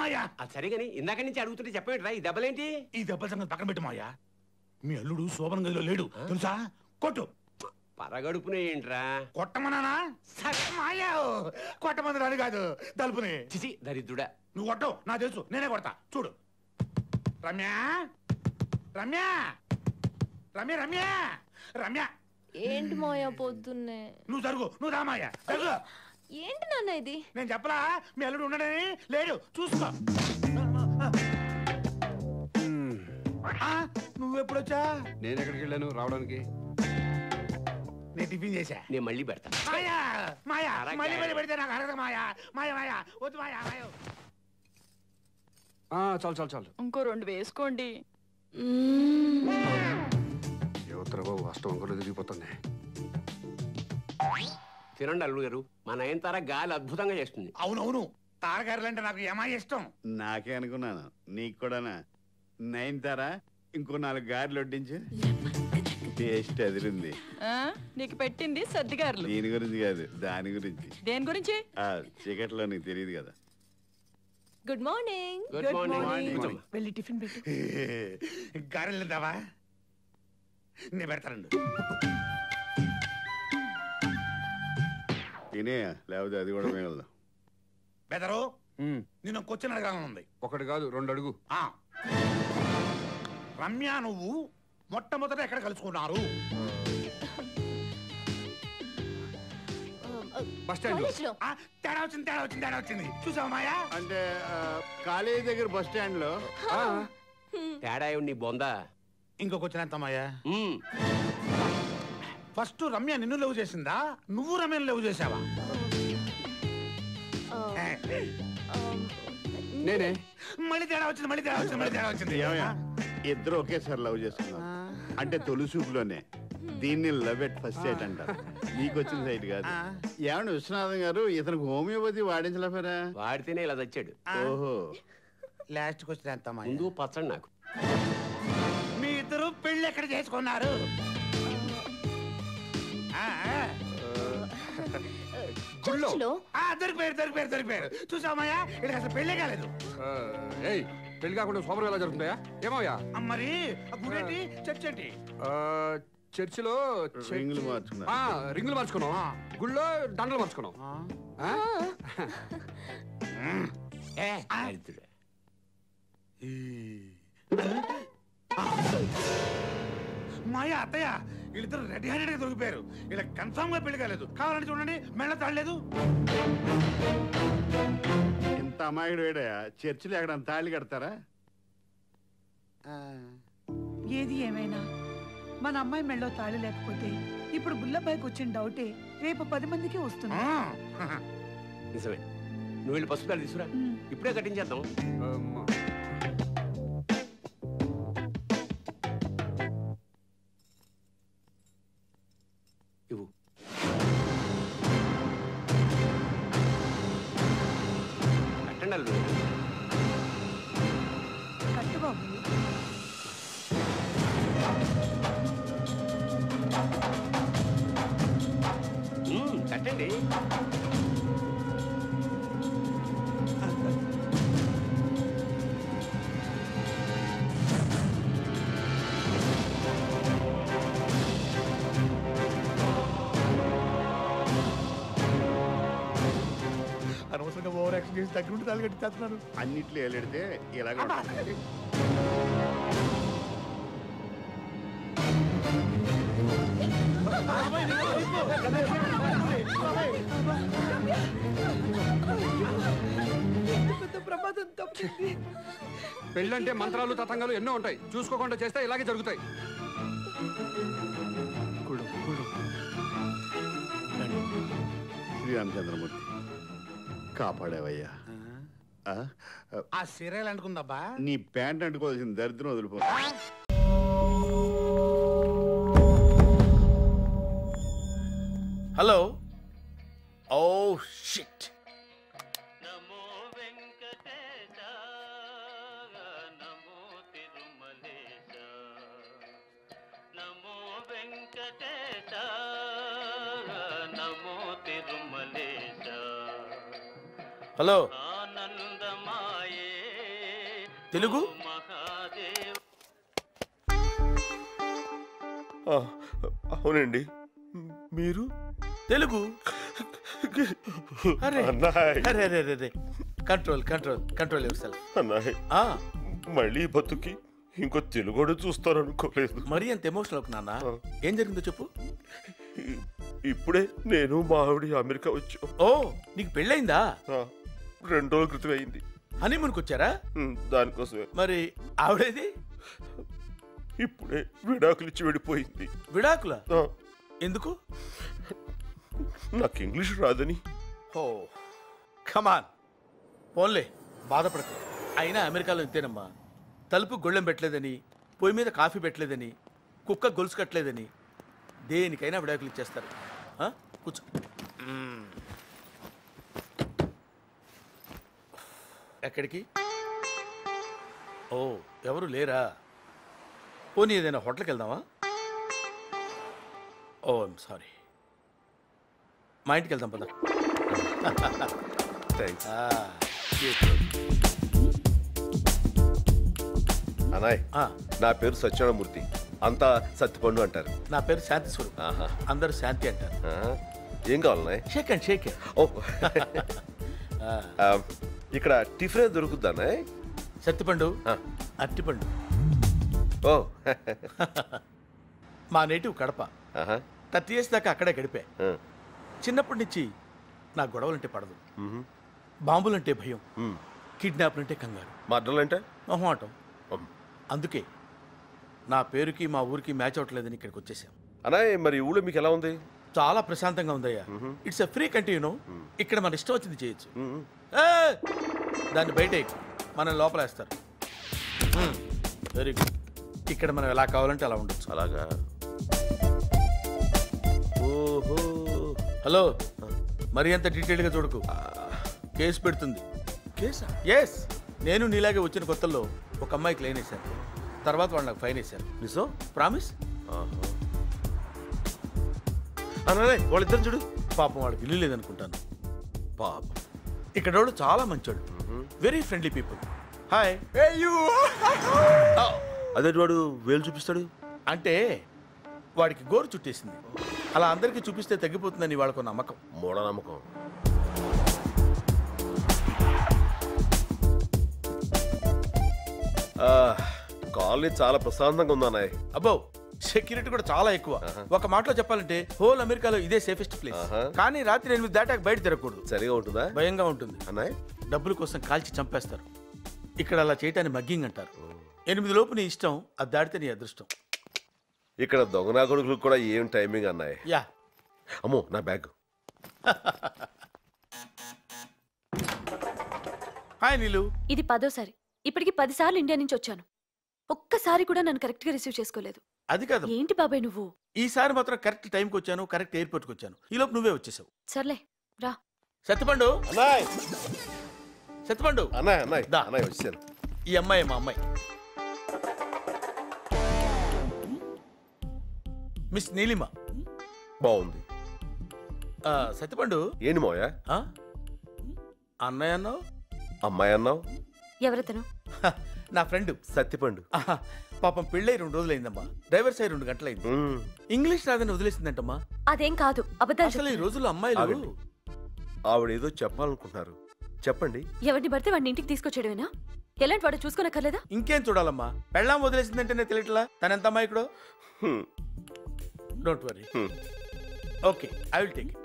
మాయా అది సరే కానీ ఇందాక నుంచి అడుగుతుంటే చెప్పేంట్రా ఈ దెబ్బలేంటి ఈ దెబ్బల సంగతి పక్కన పెట్టు మాయా మీ అల్లుడు శోభన గదిలో లేడు తెలుసా కొట్టు పరగడుపునే ఏంట్రా కొట్టమన్నానా సరే మాయా కొట్టమంది రాని కాదు తలుపుని చిచి దరిద్రుడా నువ్వు కొట్టవు నా తెలుసు నేనే కొడతా చూడు రమ్య రమ్య రమ్య రమ్య రమ్య ఏంటి మాయా పొద్దున్నే నువ్వు జరుగు నువ్వు రా మాయా జరుగు ఏంటి నాన్న ఇది నేను చెప్పలా మీ అల్లుడు ఉన్నాడని లేడు చూసుకో ఆ, నువ్వెప్పుడొచ్చా నేను ఎక్కడికి వెళ్ళాను రావడానికి నేను టిఫిన్ చేశా నేను మళ్ళీ పెడతా మాయా మాయా అరగ. మళ్ళీ మళ్ళీ పెడితే నాకు అరగదు మాయా మాయా మాయా వద్దు మాయా మాయా ఆ, చాలు చాలు చాలు ఇంకో రెండు వేసుకోండి యువతర బాబు అష్టం అంకులు తిరిగిపోతుంది తినండి అల్లుడు గారు మా నయనతార గాలి అద్భుతంగా చేస్తుంది అవునవును తారగారులు అంటే నాకు ఏమా ఇష్టం నాకే అనుకున్నాను నీకు కూడానా నైన్ తారా ఇంకో నాలుగు గారెలు వడ్డించు టేస్ట్ ఎదిరింది ఆ, నీకు పెట్టింది సర్దిగారులు దీని గురించి కాదు దాని గురించి దేని గురించి ఆ చీకట్లో నీకు తెలియదు కదా గుడ్ మార్నింగ్ గుడ్ మార్నింగ్ కూర్చోమ్మా. వెళ్ళి టిఫిన్ పెట్టు గారెలు తింటావా నేను పెడతానండు తినే లేకపోతే అది కూడా మిగలదు బెదరు ఉమ్, నేను క్వశ్చన్ అడగాలని ఉంది ఒకటి కాదు రెండు అడుగు ఆ. రమ్య నువ్వు మొట్టమొదట ఎక్కడ కలుసుకున్నారు బస్ స్టాండ్ లో కాలేజ్ లో ఆ, తేడా వచ్చింది తేడా వచ్చింది తేడా వచ్చింది చూసావా మాయా అంటే ఆ, కాలేజీ దగ్గర బస్ స్టాండ్ లో తేడా ఏమి నీ బొందా ఇంకో క్వశ్చన్ ఎంత మాయా ఉమ్, ఫస్ట్ రమ్య నిన్ను లవ్ చేసిందా నువ్వు రమ్యను లవ్ చేసావా నేనే మళ్ళీ తేడా వచ్చింది మళ్ళీ తేడా వచ్చింది మళ్ళీ తేడా వచ్చింది ఏమయ్యా ఇద్దరు ఒకేసారి లవ్ చేసుకున్నారు అంటే తొలి చూపులోనే దీన్ని లవ్ ఎట్ ఫస్ట్ సైట్ అంటారు నీకు వచ్చిన సైట్ కాదు ఆ. ఏమండి విశ్వనాథం గారు ఇతనికి హోమియోపతి వాడించలేపారా వాడితేనే ఇలా తెచ్చాడు ఓహో లాస్ట్ క్వశ్చన్ ఎంత మాయా ముందు పచ్చడి నాకు మీ ఇద్దరు పెళ్లి ఎక్కడ చేసుకున్నారు ఆ, ఆ. గుళ్ళో చర్చిలో ఆ, దొరికిపోయారు దొరికిపోయారు దొరికిపోయారు చూసామయ్యా ఇక్కడ అసలు పెళ్ళే కాలేదు ఆ, ఏయ్ పెళ్లి కాకుండా శోభనం ఎలా జరుగుతుందా ఏమయ్యా ఆ, మరి ఆ గుడేంటి చర్చ్ ఏంటి ఆ, చర్చిలో చర్చి- రింగులు మార్చుకున్నారు ఆ, రింగులు మార్చుకున్నాం ఆ. గుళ్ళో దండలు మార్చుకున్నాం ఆ? ఏ, దరిద్రుడా. మాయ అత్తయ్య వీళ్ళిద్దరు రెడీ హ్యాండెడ్ గా దొరికిపోయారు ఇలా కన్ఫామ్ గా పెళ్లి కాలేదు కావాలంటే చూడండి మెళ్ళ తాడలేదు ఇంత అమాయకుడు వేడయా చర్చిలో ఎక్కడ తాళి కడతారా ఏది ఏమైనా మన అమ్మాయి మెళ్ళో తాళి లేకపోతే ఇప్పుడు బుల్లబాయికి వచ్చిన డౌటే రేపు పది మందికి వస్తుంది నిజమే నువ్వు వెళ్ళి పసుపు తాడు తీసుకురా ఉమ్. ఇప్పుడే కట్టించేద్దాం అమ్మా. ఇవ్వు కట్టండి అల్లుడు కట్టు బాబు ఉమ్, కట్టండి అనవసరంగా ఓవర్ యాక్షన్ చేసి దగ్గర ఉండి తాళి కట్టిస్తున్నాను అన్నిట్లో వెళ్ళిడితే ఇలాగ ఉంటుంది. పెద్ద ప్రమాదం తప్పింది పెళ్ళంటే మంత్రాలు తతంగాలు ఎన్నో ఉంటాయి చూసుకోకుండా చేస్తే ఇలాగే జరుగుతాయి కుళ్ళు, కుళ్ళు. శ్రీరామచంద్రమూర్తి కాపాడావయ్యా ఆ? ఆ, ఆ సీరియల్ అనుకుందబ్బా నీ ప్యాంట్ అంటుకోవాల్సిన దరిద్రం వదిలిపో హలో ఓ షిట్ నమో వెంకటేశ నమో తిరుమలేశ నమో వెంకటేశ నమో తిరుమలేశ హలో ఆనందమాయే తెలుగు మహాదేవ ఆ, అవునండి మీరు తెలుగు అరే అన్నాయ్ అరే అరే అరే అరే control control control yourself అన్నాయ్ మళ్ళీ బతుకి ఇంకో తెలుగుడు చూస్తారనుకోలేదు మరీ అంత ఎమోషనల్ అవుకు నాన్న ఏం జరిగిందో చెప్పు ఇ- ఇప్పుడే నేను మా ఆవిడ అమెరికా వచ్చాం ఓ నీకు పెళ్ళైందా ఆ, రెండు రోజుల క్రితం అయింది హనీమూన్కి వచ్చారా ఉమ్, దానికోసమే మరి ఆవిడేది ఇప్పుడే విడాకులు ఇచ్చి వెళ్ళిపోయింది విడాకుల ఆ, ఎందుకు నాకు ఇంగ్లీష్ రాదని ఓ కమాన్ పోన్లే బాధపడకు అయినా అమెరికాలో ఇంతేనమ్మా తలుపు గొళ్ళెం పెట్టలేదని పొయ్యి మీద కాఫీ పెట్టలేదని కుక్క గొలుసు కట్టలేదని దేనికైనా విడాకులు ఇచ్చేస్తారు ఆ? కూర్చో మ్మ్. ఎక్కడికి ఓ ఎవరు లేరా పోనీ ఏదైనా హోటల్కి వెళ్దామా ఓ ఐమ్ సారీ మా ఇంటికి వెళ్దాం పద థ్యాంక్స్ ఆ, good, good. అనాయ్ ఆ, నా పేరు సత్యనారాయణమూర్తి అంతా సత్యపండు అంటారు నా పేరు శాంతి స్వరూప్ ఆహా అందరూ శాంతి అంటారు ఆ, ఏం కావాలన్నాయ్ షేక్ అండ్ షేక్ ఓ ఆ, ఇక్కడ టిఫిన్ దొరుకుద్దా అన్నాయ్ సత్తిపండు ఆ. అట్టిపండు ఓ మా నేటివ్ కడప ఆహా థర్టీ ఇయర్స్ దాకా అక్కడే గడిపా ఆ, చిన్నప్పటి నుంచి నా గొడవలంటే పడదు మ్మ్. బాంబులంటే భయం మ్మ్. కిడ్నాప్లంటే కంగారు మర్డర్లంటే మొహమాటం ఉమ్. అందుకే నా పేరుకి మా ఊరికి మ్యాచ్ అవ్వట్లేదని ఇక్కడికి వచ్చేసాం అనాయ్ మరి ఊళ్ళో మీకు ఎలా ఉంది చాలా ప్రశాంతంగా ఉందయ్యా ఇట్స్ ఎ ఫ్రీ కంటిన్యూ ఇక్కడ మన ఇష్టం వచ్చింది చేయొచ్చు మ్మ్. ఏయ్! దాన్ని బయట మనం లోపలేస్తారు వెరీ గుడ్ ఇక్కడ మనం ఎలా కావాలంటే అలా ఉండొచ్చు అలాగా ఓహో హలో మరి అంత డీటెయిల్గా చూడకు కేసు పెడుతుంది కేసా ఎస్ నేను నీలాగే వచ్చిన కొత్తల్లో ఒక అమ్మాయికి లైన్ వేశాను తర్వాత వాళ్ళు నాకు ఫైన్ వేశారు నిజం ప్రామిస్ అనాయ్ వాళ్ళిద్దరు చూడు పాపం వాడికి ఇల్లు లేదనుకుంటాను పాప ఇక్కడ వాళ్ళు చాలా మంచోళ్ళు వెరీ ఫ్రెండ్లీ పీపుల్ హాయ్ అదే వాడు వేలు చూపిస్తాడు అంటే వాడికి గోరు చుట్టేసింది అలా అందరికీ చూపిస్తే తగ్గిపోతుందని వాళ్ళకు నమ్మకం మూఢనమ్మకం ఆ, కాలనీ చాలా ప్రశాంతంగా ఉంది అన్నయ్య అబ్బో సెక్యూరిటీ కూడా చాలా ఎక్కువ ఒక మాటలో చెప్పాలంటే హోల్ అమెరికాలో ఇదే సేఫెస్ట్ ప్లేస్ ఆహా. కానీ రాత్రి ఎనిమిది దాటాక బయట తిరగకూడదు సరిగా ఉంటుందా భయంగా ఉంటుంది అన్నయ్య డబ్బుల కోసం కాల్చి చంపేస్తారు ఇక్కడ అలా చేయటాన్ని మగ్గింగ్ అంటారు ఎనిమిది లోపు నీ ఇష్టం అది దాటితే నీ అదృష్టం ఇక్కడ దొంగనా కొడుకులకు కూడా ఏం టైమింగ్ అన్నయ్య యా అమ్మో నా బ్యాగ్ హాయ్ నీలు ఇది పదోసారి ఇప్పటికి పదిసార్లు ఇండియా నుంచి వచ్చాను ఒక్కసారి కూడా నన్ను కరెక్ట్ గా రిసీవ్ చేసుకోలేదు అది కాదు ఏంటి బాబాయ్ నువ్వు ఈసారి మాత్రం కరెక్ట్ టైంకి వచ్చాను కరెక్ట్ ఎయిర్పోర్ట్కి వచ్చాను ఈ లోపు నువ్వే వచ్చేసావు సర్లే రా సత్యపండు అన్నయ్య సత్యపండు అన్నయ్య అన్నయ్య దా. అన్నయ్య వచ్చాను ఈ అమ్మాయి మా అమ్మాయి మిస్ నీలిమ బాగుంది ఆ, సత్యపండు ఏంటి మోయ ఆ? అన్నయ్య అన్నావు అమ్మాయి అన్నావు ఎవరతను హ, నా ఫ్రెండ్ సత్తిపండు పాపం పెళ్ళై రెండు రోజులైందమ్మా డ్రైవర్ సైడ్ రెండు గంటలైంది మ్మ్. ఇంగ్లీష్ రాదని వదిలేసిందంటమ్మా అదేం కాదు అబద్ధాలు అసలు ఈ చెప్తున్నావు. రోజుల్లో అమ్మాయిలు ఆగండి. ఆవిడేదో చెప్పాలనుకుంటున్నారు చెప్పండి ఎవరిని పడితే వాడిని ఇంటికి తీసుకొచ్చేయడమేనా ఎలాంటి వాడు చూసుకోనక్కర్లేదా ఇంకేం చూడాలమ్మా పెళ్ళాం వదిలేసిందంటేనే తెలియట్లా తన ఎంత అమ్మాయికుడో hmm. Don't worry hmm. Okay I will take it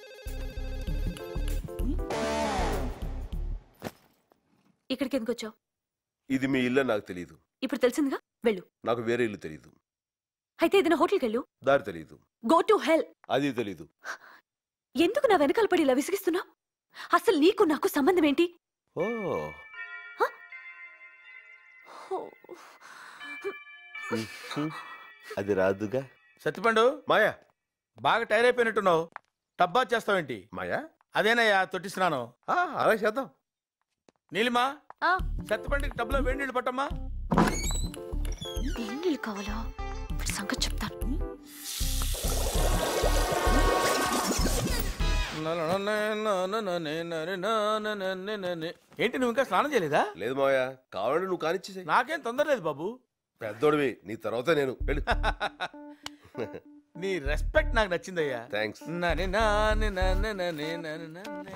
ఇక్కడికి ఎందుకు వచ్చావు ఇది మీ ఇల్లు నాకు తెలియదు ఇప్పుడు తెలిసిందిగా వెళ్ళు నాకు వేరే ఇల్లు తెలియదు అయితే ఏదైనా హోటల్కి వెళ్ళు దారి తెలియదు గో టు హెల్ అది తెలీదు ఎందుకు నా వెనకాల పడి ఇలా విసిగిస్తున్నావు అసలు నీకు నాకు సంబంధం ఏంటి ఓ హ్మ్. అది రాదుగా సత్యపండు మాయా బాగా టైర్ అయిపోయినట్టున్నావు టబ్బా చేస్తావేంటి మాయా అదేనయ్యా తొట్టి స్నానం ఆ, అలా చేద్దాం నీలిమా ఆ, సత్యపండికి టబ్లో వేడి నీళ్ళు పట్టమ్మా ఏం నీళ్ళు కావాలా వీడి సంగతి చెప్తాను ఏంటి నువ్వు ఇంకా స్నానం చేయలేదా లేదు మావయ్య కావాలంటే నువ్వు కానిచ్చేసే నాకేం తొందర లేదు బాబు పెద్దోడివి నీ తర్వాత నేను వెళ్ళు నీ రెస్పెక్ట్ నాకు నచ్చిందయ్యా థ్యాంక్స్ నని నాని నని నని నని నని.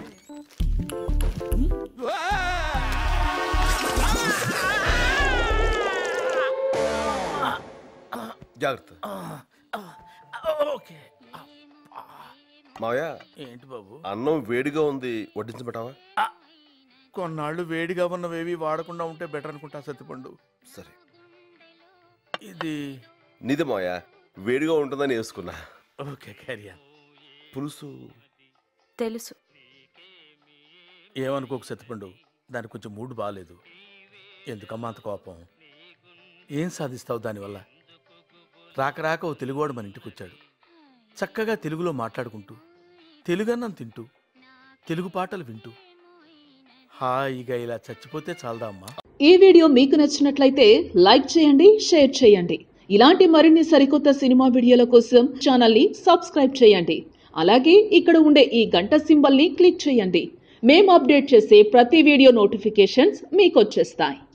జాగ్రత్త ఓకే మావయ్య ఏంటి బాబు అన్నం వేడిగా ఉంది వడ్డించబెట్టావా కొన్నాళ్ళు వేడిగా ఉన్నవేవి వాడకుండా ఉంటే బెటర్ అనుకుంటా సత్తిపండు సరే ఇది నీదే మావయ్య వేడిగా ఉంటుందని వేసుకున్నా ఓకే క్యారియా పులుసు తెలుసు ఏమనుకోకు సత్తిపండు దానికి కొంచెం మూడ్ బాగాలేదు ఎందుకమ్మా అంత కోపం ఏం సాధిస్తావు దానివల్ల రాక రాక ఓ తెలుగువాడు మన ఇంటికి వచ్చాడు చక్కగా తెలుగులో మాట్లాడుకుంటూ తెలుగన్నం తింటూ తెలుగు పాటలు వింటూ హాయిగా ఇలా చచ్చిపోతే చాలదా అమ్మా ఈ వీడియో మీకు నచ్చినట్లయితే లైక్ చేయండి షేర్ చేయండి ఇలాంటి మరిన్ని సరికొత్త సినిమా వీడియోల కోసం ఛానల్ని సబ్స్క్రైబ్ చేయండి అలాగే ఇక్కడ ఉండే ఈ గంట సింబల్ని క్లిక్ చేయండి మేము అప్డేట్ చేసే ప్రతి వీడియో నోటిఫికేషన్స్ మీకు వచ్చేస్తాయి